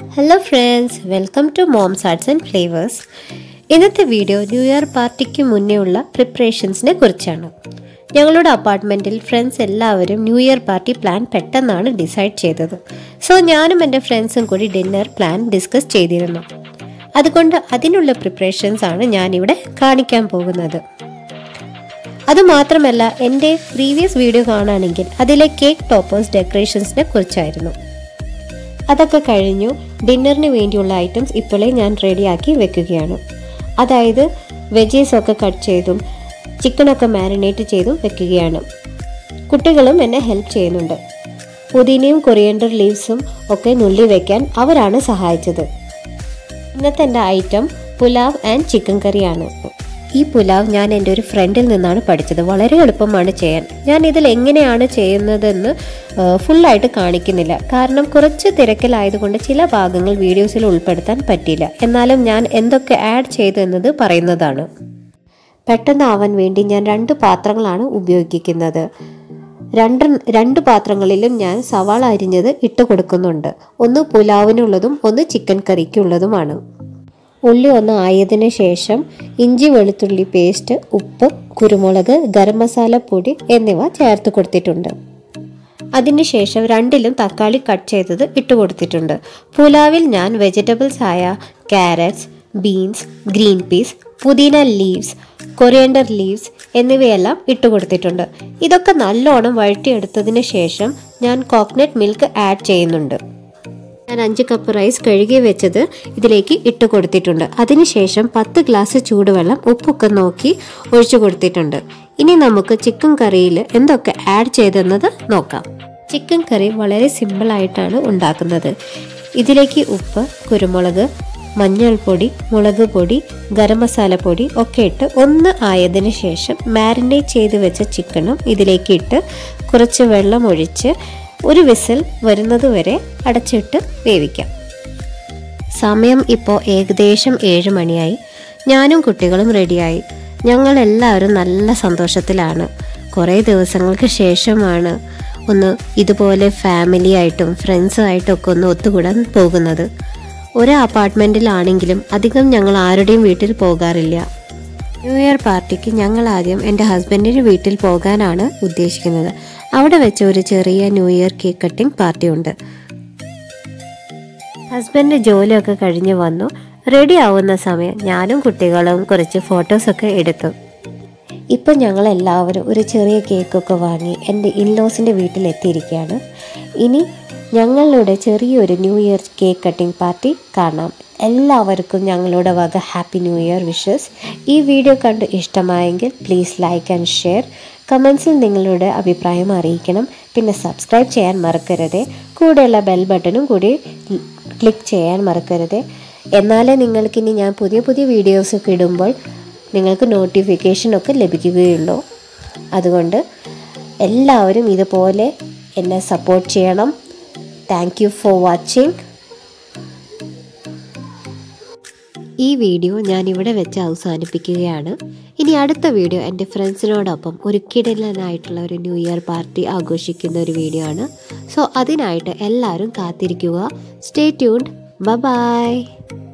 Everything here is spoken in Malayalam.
hello friends welcome to mom's arts and flavours ഇന്നത്തെ വീഡിയോ ന്യൂ ഇയർ പാർട്ടിക്ക് മുന്നേ ഉള്ള പ്രിപ്പറേഷൻസിനെ കുറിച്ചാണ് ഞങ്ങളുടെ അപ്പാർട്ട്മെൻറ്റിൽ ഫ്രണ്ട്സ് എല്ലാവരും ന്യൂ ഇയർ പാർട്ടി പ്ലാൻ പെട്ടെന്നാണ് ഡിസൈഡ് ചെയ്തത് സോ ഞാനും എൻ്റെ ഫ്രണ്ട്സും കൂടി ഡിന്നർ പ്ലാൻ ഡിസ്കസ് ചെയ്തിരുന്നു അതുകൊണ്ട് അതിനുള്ള പ്രിപ്പറേഷൻസ് ആണ് ഞാനിവിടെ കാണിക്കാൻ പോകുന്നത് അതുമാത്രമല്ല എൻ്റെ പ്രീവിയസ് വീഡിയോ കാണുകയാണെങ്കിൽ അതിലെ കേക്ക് ടോപ്പേഴ്സ് ഡെക്കറേഷൻസിനെ കുറിച്ചായിരുന്നു അതൊക്കെ കഴിഞ്ഞു ഡിന്നറിന് വേണ്ടിയുള്ള ഐറ്റംസ് ഇപ്പോഴേ ഞാൻ റെഡിയാക്കി വെക്കുകയാണ് അതായത് വെജീസ് ഒക്കെ കട്ട് ചെയ്തും ചിക്കനൊക്കെ മാരിനേറ്റ് ചെയ്തും വെക്കുകയാണ് കുട്ടികളും എന്നെ ഹെൽപ്പ് ചെയ്യുന്നുണ്ട് പുതിനയും കൊറിയൻഡർ ലീവ്സും ഒക്കെ നുള്ളി വെക്കാൻ അവരാണ് സഹായിച്ചത് ഇന്നത്തെ എൻ്റെ ഐറ്റം പുലാവ് ആൻഡ് ചിക്കൻ കറിയാണ് ഈ പുലാവ് ഞാൻ എൻ്റെ ഒരു ഫ്രണ്ടിൽ നിന്നാണ് പഠിച്ചത് വളരെ എളുപ്പമാണ് ചെയ്യാൻ ഞാൻ ഇതിൽ എങ്ങനെയാണ് ചെയ്യുന്നതെന്ന് ഫുള്ളായിട്ട് കാണിക്കുന്നില്ല കാരണം കുറച്ച് തിരക്കിലായതുകൊണ്ട് ചില ഭാഗങ്ങൾ വീഡിയോസിൽ ഉൾപ്പെടുത്താൻ പറ്റിയില്ല എന്നാലും ഞാൻ എന്തൊക്കെ ആഡ് ചെയ്തു എന്നത് പറയുന്നതാണ് പെട്ടെന്നാവാൻ വേണ്ടി ഞാൻ രണ്ട് പാത്രങ്ങളാണ് ഉപയോഗിക്കുന്നത് രണ്ട് രണ്ട് പാത്രങ്ങളിലും ഞാൻ സവാള അരിഞ്ഞത് ഇട്ട് കൊടുക്കുന്നുണ്ട് ഒന്ന് പുലാവിനുള്ളതും ഒന്ന് ചിക്കൻ കറിക്കുള്ളതുമാണ് ഉള്ളി ഒന്ന് ആയതിനു ശേഷം ഇഞ്ചി വെളുത്തുള്ളി പേസ്റ്റ് ഉപ്പ് കുരുമുളക് ഗരം മസാല പൊടി എന്നിവ ചേർത്ത് കൊടുത്തിട്ടുണ്ട് അതിനുശേഷം രണ്ടിലും തക്കാളി കട്ട് ചെയ്തത് ഇട്ട് കൊടുത്തിട്ടുണ്ട് പുലാവിൽ ഞാൻ വെജിറ്റബിൾസ് ആയ ക്യാരറ്റ്സ് ബീൻസ് ഗ്രീൻ പീസ് പുതിന ലീവ്സ് കൊറിയൻഡർ ലീവ്സ് എന്നിവയെല്ലാം ഇട്ട് കൊടുത്തിട്ടുണ്ട് ഇതൊക്കെ നല്ലോണം വഴറ്റിയെടുത്തതിന് ശേഷം ഞാൻ കോക്കനട്ട് മിൽക്ക് ആഡ് ചെയ്യുന്നുണ്ട് ഞാൻ അഞ്ച് കപ്പ് റൈസ് കഴുകി വെച്ചത് ഇതിലേക്ക് ഇട്ട് കൊടുത്തിട്ടുണ്ട് അതിനുശേഷം പത്ത് ഗ്ലാസ് ചൂടുവെള്ളം ഉപ്പൊക്കെ നോക്കി ഒഴിച്ചു കൊടുത്തിട്ടുണ്ട് ഇനി നമുക്ക് ചിക്കൻ കറിയിൽ എന്തൊക്കെ ആഡ് ചെയ്തെന്നത് നോക്കാം ചിക്കൻ കറി വളരെ സിമ്പിളായിട്ടാണ് ഉണ്ടാക്കുന്നത് ഇതിലേക്ക് ഉപ്പ് കുരുമുളക് മഞ്ഞൾപ്പൊടി മുളക് പൊടി ഗരം മസാല പൊടി ഒക്കെ ഇട്ട് ഒന്ന് ആയതിനു ശേഷം മാരിനേറ്റ് ചെയ്ത് വെച്ച ചിക്കനും ഇതിലേക്ക് ഇട്ട് കുറച്ച് വെള്ളം ഒഴിച്ച് ഒരു വിസിൽ വരുന്നത് വരെ അടച്ചിട്ട് വേവിക്കാം സമയം ഇപ്പോൾ ഏകദേശം ഏഴ് മണിയായി ഞാനും കുട്ടികളും റെഡിയായി ഞങ്ങൾ എല്ലാവരും നല്ല സന്തോഷത്തിലാണ് കുറേ ദിവസങ്ങൾക്ക് ശേഷമാണ് ഒന്ന് ഇതുപോലെ ഫാമിലി ആയിട്ടും ഫ്രണ്ട്സുമായിട്ടും ഒക്കെ ഒന്ന് ഒത്തുകൂടാൻ പോകുന്നത് ഒരു അപ്പാർട്ട്മെൻറ്റിലാണെങ്കിലും അധികം ഞങ്ങൾ ആരുടെയും വീട്ടിൽ പോകാറില്ല ന്യൂ ഇയർ പാർട്ടിക്ക് ഞങ്ങൾ ആദ്യം എൻ്റെ ഹസ്ബൻഡിൻ്റെ വീട്ടിൽ പോകാനാണ് ഉദ്ദേശിക്കുന്നത് അവിടെ വെച്ച് ഒരു ചെറിയ new year cake cutting party ഉണ്ട് ഹസ്ബൻഡ് ജോലിയൊക്കെ കഴിഞ്ഞ് വന്നു റെഡി ആവുന്ന സമയം ഞാനും കുട്ടികളും കുറച്ച് ഫോട്ടോസൊക്കെ എടുത്തു ഇപ്പം ഞങ്ങൾ എല്ലാവരും ഒരു ചെറിയ കേക്കൊക്കെ വാങ്ങി എൻ്റെ ഇൻലോസിൻ്റെ വീട്ടിലെത്തിയിരിക്കുകയാണ് ഇനി ഞങ്ങളുടെ ചെറിയൊരു new year cake cutting party കാണാം എല്ലാവർക്കും ഞങ്ങളുടെ വക ഹാപ്പി ന്യൂ ഇയർ വിഷസ് ഈ വീഡിയോ കണ്ട് ഇഷ്ടമായെങ്കിൽ പ്ലീസ് ലൈക്ക് ആൻഡ് ഷെയർ കമൻസിൽ നിങ്ങളുടെ അഭിപ്രായം അറിയിക്കണം പിന്നെ സബ്സ്ക്രൈബ് ചെയ്യാൻ മറക്കരുത് കൂടെയുള്ള ബെൽ ബട്ടണും കൂടി ക്ലിക്ക് ചെയ്യാൻ മറക്കരുത് എന്നാലേ നിങ്ങൾക്കിനി ഞാൻ പുതിയ പുതിയ വീഡിയോസൊക്കെ ഇടുമ്പോൾ നിങ്ങൾക്ക് നോട്ടിഫിക്കേഷനൊക്കെ ലഭിക്കുകയുള്ളൂ അതുകൊണ്ട് എല്ലാവരും ഇതുപോലെ എന്നെ സപ്പോർട്ട് ചെയ്യണം താങ്ക് യു ഫോർ വാച്ചിങ് ഈ വീഡിയോ ഞാൻ ഇവിടെ വെച്ച് അവസാനിപ്പിക്കുകയാണ് ഇനി അടുത്ത വീഡിയോ എൻ്റെ ഫ്രണ്ട്സിനോടൊപ്പം ഒരു കിടലനായിട്ടുള്ള ഒരു ന്യൂ ഇയർ പാർട്ടി ആഘോഷിക്കുന്ന ഒരു വീഡിയോ ആണ് സോ അതിനായിട്ട് എല്ലാവരും കാത്തിരിക്കുക സ്റ്റേ ട്യൂൺഡ് ബ ബൈ